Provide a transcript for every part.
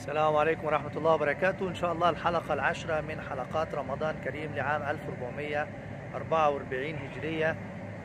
السلام عليكم ورحمة الله وبركاته إن شاء الله الحلقة العاشرة من حلقات رمضان كريم لعام 1444 هجرية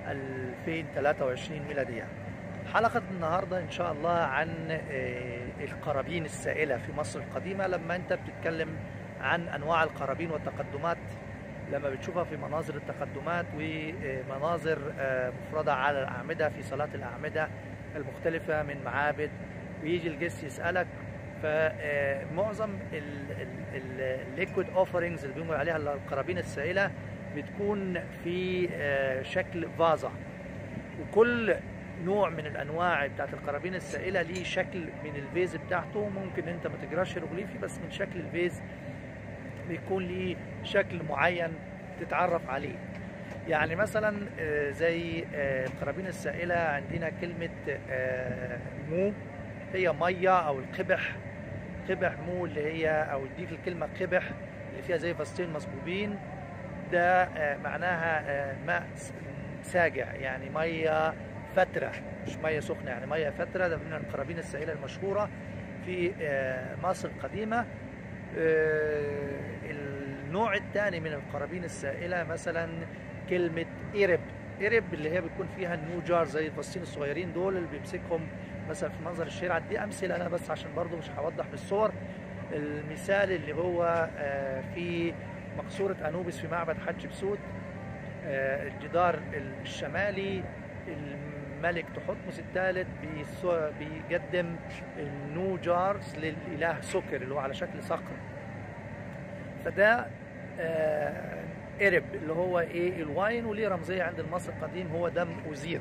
2023 ميلادية حلقة النهاردة إن شاء الله عن آه، القرابين السائلة في مصر القديمة لما أنت بتتكلم عن أنواع القرابين والتقدمات لما بتشوفها في مناظر التقدمات ومناظر آه، مفردة على الأعمدة في صلاة الأعمدة المختلفة من معابد ويجي الجس يسألك فمعظم الليكويد اوفرنجز اللي بيقولوا عليها القرابين السائله بتكون في آه، شكل فازه وكل نوع من الانواع بتاعت القرابين السائله ليه شكل من الفيز بتاعته ممكن انت ما تجراش هيروغليفي بس من شكل الفيز بيكون ليه شكل معين تتعرف عليه يعني مثلا آه، زي آه، القرابين السائله عندنا كلمه آه، مو هي ميه او القبح قبح مو اللي هي او دي في الكلمه قبح اللي فيها زي فاستين مصبوبين ده آه، معناها آه، ماء س- ساجع يعني ميه فتره مش ميه سخنه يعني ميه فتره ده من القرابين السائله المشهوره في آه، مصر القديمه آه، النوع الثاني من القرابين السائله مثلا كلمه إرب إرب اللي هي بيكون فيها النيو جار زي الفاستين الصغيرين دول اللي بيمسكهم مثلا في منظر الشارع دي امثله انا بس عشان برضو مش هوضح بالصور المثال اللي هو آه، في مقصوره انوبis في معبد حتشبسوت آه، الجدار الشمالي الملك تحتمس الثالث بيسو- بيقدم النو جارز للاله سكر اللي هو على شكل صقر فده آه، إرب اللي هو ايه الواين وليه رمزيه عند المصري القديم هو دم أزير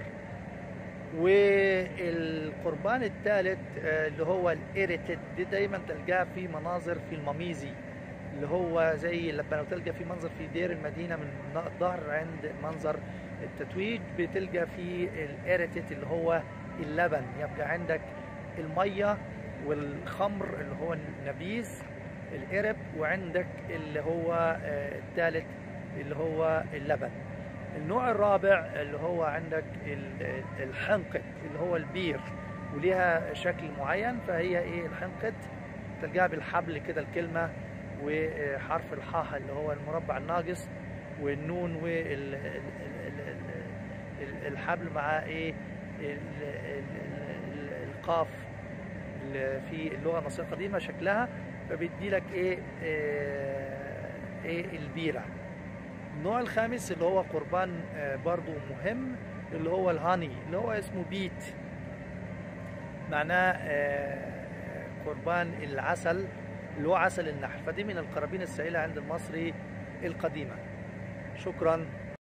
والقربان الثالث آه، اللي هو الإيريتد دي دايما تلقاه في مناظر في المميزي اللي هو زي لما لو تلقى في منظر في دير المدينة من الظهر عند منظر التتويج بتلقى في الإيريتد اللي هو اللبن يبقى عندك المية والخمر اللي هو النبيذ القرب وعندك اللي هو آه، الثالث اللي هو اللبن النوع الرابع اللي هو عندك ال- الحنقد اللي هو البير وليها شكل معين فهي ايه الحنقد تلقاها بالحبل كده الكلمة وحرف الحاء اللي هو المربع الناقص والنون والحبل مع ايه ال- ال- ال- القاف اللي في اللغة المصرية القديمة شكلها فبيدي لك ايه آه، ايه البيرة النوع الخامس اللي هو قربان آه، برضو مهم اللي هو الهاني اللي هو اسمه بيت معناه آه، قربان العسل اللي هو عسل النحل فدي من القرابين السائلة عند المصري القديمة شكرا